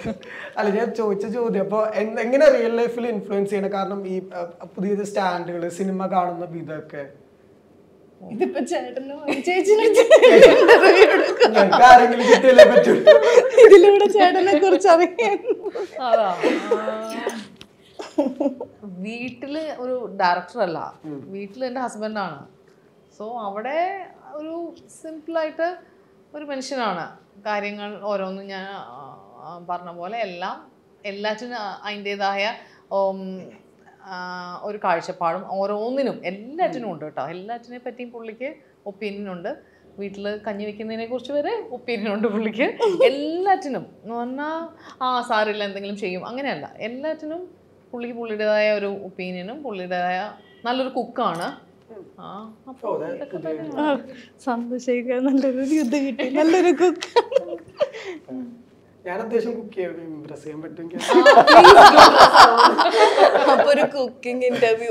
അല്ല ഞാൻ ചോദിച്ച ചോദ്യം അപ്പൊ എന്ത്- എങ്ങനെ റിയൽ ലൈഫിൽ ഇൻഫ്ലുവൻസ് ചെയ്യണം കാരണം ഈ അഹ്, പുതിയ സ്റ്റാൻഡുകൾ സിനിമ കാണുന്ന വിധമൊക്കെ ഇതിപ്പോ ചേട്ടനോ ചേച്ചിനെ ഇന്റർവ്യൂ എടുക്കും ഞങ്ങൾക്ക് ആരെങ്കിലും കിട്ടിയല്ലേ പറ്റൂ ഇതിലൂടെ ചേട്ടനെ കുറിച്ച് അറിയാൻ അതാ വീട്ടില് ഒരു ഡയറക്ടർ അല്ല വീട്ടിൽ എൻ്റെ ഹസ്ബൻഡാണ് സോ അവിടെ ഒരു സിമ്പിളായിട്ട് ഒരു മനുഷ്യനാണ് കാര്യങ്ങൾ ഓരോന്നും ഞാൻ ആ, ആ, പറഞ്ഞ പോലെ എല്ലാം എല്ലാറ്റിനും അതിൻ്റെതായ ഒരു കാഴ്ചപ്പാടും ഓരോന്നിനും എല്ലാറ്റിനും ഉണ്ട് കേട്ടോ എല്ലാറ്റിനെ പറ്റിയും പുള്ളിക്ക് ഒപ്പീനിയൻ ഉണ്ട് വീട്ടിൽ കഞ്ഞി വെക്കുന്നതിനെ കുറിച്ച് വരെ ഒപ്പീനിയൻ ഉണ്ട് പുള്ളിക്ക് എല്ലാറ്റിനും എന്ന് പറഞ്ഞാൽ ആ സാറില്ല എന്തെങ്കിലും ചെയ്യും അങ്ങനെയല്ല എല്ലാറ്റിനും പുള്ളിക്ക് പുള്ളിയുടേതായ ഒരു ഒപ്പീനിയനും പുള്ളിയുടേതായ നല്ലൊരു കുക്കാണ് ആ അപ്പോൾ ഇതൊക്കെ തന്നെ സന്തോഷിക്കാൻ നല്ലൊരു യുദ്ധം കിട്ടി നല്ലൊരു കുക്ക് ഞാൻ അത്യാവശ്യം കുക്ക് ചെയ്യാൻ ഇമ്പ്രസ് ചെയ്യാൻ പറ്റുമെങ്കിൽ അപ്പൊ ഒരു കുക്കിംഗ് ഇന്റർവ്യൂ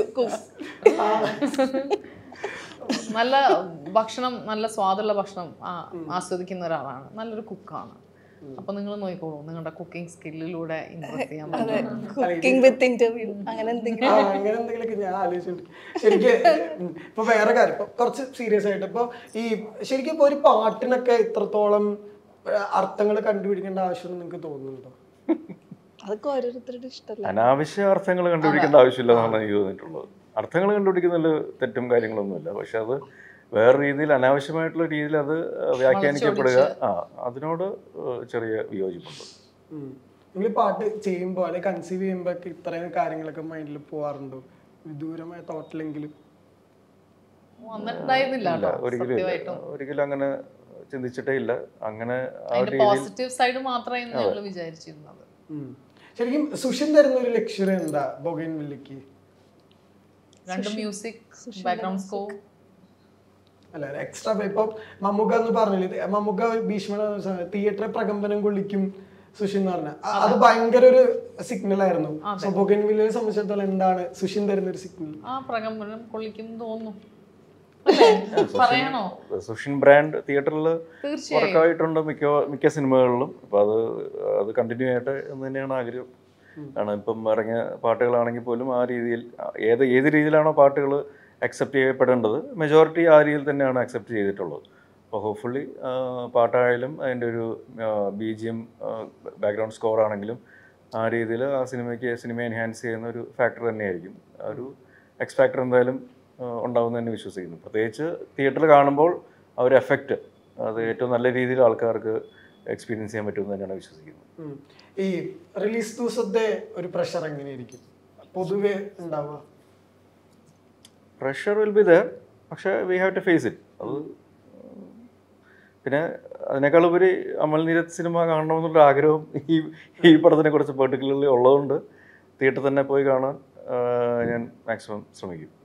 നല്ല ഭക്ഷണം നല്ല സ്വാദുള്ള ഭക്ഷണം ആ, ആസ്വദിക്കുന്ന ഒരാളാണ് നല്ലൊരു കുക്കാണ് അപ്പൊ നിങ്ങൾ നോക്കിക്കോളൂ നിങ്ങളുടെ കുക്കിംഗ് സ്കില്ലിലൂടെ ഇമ്പ്രസ് ചെയ്യാൻ പറ്റും കുക്കിംഗ് വിത്ത് ഇന്റർവ്യൂ അങ്ങനെ എന്തെങ്കിലും ആ, അങ്ങനെ എന്തെങ്കിലുമൊക്കെ ഞാൻ ആലോചിച്ചിട്ടുണ്ട് ശരിക്കും ഉം, ഇപ്പൊ വേറെ കാര്യം ഇപ്പൊ കുറച്ച് സീരിയസ് ആയിട്ട് ഇപ്പൊ ഈ ശരിക്കും ഇപ്പൊ ഒരു പാട്ടിനൊക്കെ ഇത്രത്തോളം അർത്ഥങ്ങൾ കണ്ടുപിടിക്കേണ്ട ആവശ്യം നിങ്ങൾക്ക് തോന്നുന്നുണ്ടോ അതൊക്കെ ഓരോരുത്തരുടെ ഇഷ്ടമല്ല അനാവശ്യ അർത്ഥങ്ങൾ കണ്ടുപിടിക്കേണ്ട ആവശ്യമില്ല എന്നാണ് എനിക്ക് തോന്നിയിട്ടുള്ളത് അർത്ഥങ്ങൾ കണ്ടുപിടിക്കുന്നതിൽ തെറ്റും കാര്യങ്ങളൊന്നുമില്ല പക്ഷെ അത് വേറെ രീതിയിൽ അനാവശ്യമായിട്ടുള്ള രീതിയിൽ അത് വ്യാഖ്യാനിക്കപ്പെടുക ആ അതിനോട് ഏഹ് ചെറിയ വിയോജിപ്പുണ്ട് നിങ്ങൾ പാട്ട് ചെയ്യുമ്പോൾ അല്ലെങ്കിൽ കൺസീവ് ചെയ്യുമ്പോൾ ഒക്കെ ഇത്രയും കാര്യങ്ങളൊക്കെ മൈൻഡിൽ പോവാറുണ്ടോ വിദൂരമായ തോട്ടിലെങ്കിലും വന്നിട്ടുണ്ടായിരുന്നില്ല ഇല്ല കേട്ടോ ഒരിക്കലും ഇല്ല സത്യമായിട്ടും ഒരിക്കലും അങ്ങനെ ചിന്തിച്ചിട്ടേ ഇല്ല അങ്ങനെ ആ ഒരു അതിന്റെ രീതിയിൽ പോസിറ്റീവ് സൈഡ് മാത്രമേ ഞങ്ങൾ വിചാരിച്ചിരുന്നത് ഉം. ശരിക്കും സുഷിൻ തരുന്ന ഒരു ലക്ഷ്യം എന്താ ബൊഗൈൻ വില്ലിക്ക് രണ്ട് മ്യൂസിക് ബാക്ക്ഗ്രൗണ്ട് സ്കോർ അല്ല എക്സ്ട്രാ ഇപ്പൊ മമ്മൂക്ക എന്ന് പറഞ്ഞില്ലേ മമ്മൂക്ക ഭീഷ്മ തിയേറ്ററെ പ്രകമ്പനം കൊള്ളിക്കും സുഷിൻ എന്ന് പറഞ്ഞ അ- അത് ഭയങ്കര ഒരു സിഗ്നൽ ആയിരുന്നു സോ ബൊഗൈൻ വില്ലിയെ സംബന്ധിച്ചിടത്തോളം എന്താണ് സുഷിൻ തരുന്ന ഒരു സിഗ്നൽ ആ പ്രകമ്പനം കൊള്ളിക്കും എന്ന് തോന്നുന്നു അല്ലേ? പറയണോ സുഷിൻ ബ്രാൻഡ് തിയേറ്ററിൽ തീർച്ചയായും വർക്കായിട്ടുണ്ട് മിക്ക മിക്ക സിനിമകളിലും അപ്പോൾ അത് അത് കണ്ടിന്യൂ ആയിട്ട് എന്ന് തന്നെയാണ് ആഗ്രഹം കാരണം ഇപ്പം ഇറങ്ങിയ പാട്ടുകളാണെങ്കിൽ പോലും ആ രീതിയിൽ ഏത് ഏത് രീതിയിലാണോ പാട്ടുകൾ അക്സെപ്റ്റ് ചെയ്യപ്പെടേണ്ടത് മെജോറിറ്റി ആ രീതിയിൽ തന്നെയാണ് അക്സെപ്റ്റ് ചെയ്തിട്ടുള്ളത് അപ്പോൾ ഹോപ്പ്ഫുള്ളി പാട്ടായാലും അതിൻ്റെ ഒരു B G M background score ആണെങ്കിലും ആ രീതിയിൽ ആ സിനിമയ്ക്ക് സിനിമ എൻഹാൻസ് ചെയ്യുന്ന ഒരു ഫാക്ടർ തന്നെയായിരിക്കും ആ ഒരു എക്സ് ഫാക്ടർ എന്തായാലും ഉണ്ടാവുമെന്ന് തന്നെ വിശ്വസിക്കുന്നു പ്രത്യേകിച്ച് തിയേറ്ററിൽ കാണുമ്പോൾ ആ ഒരു എഫക്റ്റ് അത് ഏറ്റവും നല്ല രീതിയിൽ ആൾക്കാർക്ക് എക്സ്പീരിയൻസ് ചെയ്യാൻ പറ്റുമെന്ന് തന്നെയാണ് വിശ്വസിക്കുന്നത് ഉം. ഈ റിലീസ് ദിവസത്തെ ഒരു പ്രഷർ എങ്ങനെയായിരിക്കും പൊതുവെ ഉണ്ടാവുക പ്രഷർ വിൽ ബി ദർ പക്ഷേ we have to face it അത് പിന്നെ അതിനേക്കാൾ ഉപരി അമൽ നീരത് സിനിമ കാണണമെന്നുള്ള ആഗ്രഹം ഈ ഈ പടത്തിനെ കുറിച്ച് പെർട്ടിക്കുലർലി ഉള്ളതുകൊണ്ട് തിയേറ്ററിൽ തന്നെ പോയി കാണാൻ ആ, ഞാൻ മാക്സിമം ശ്രമിക്കും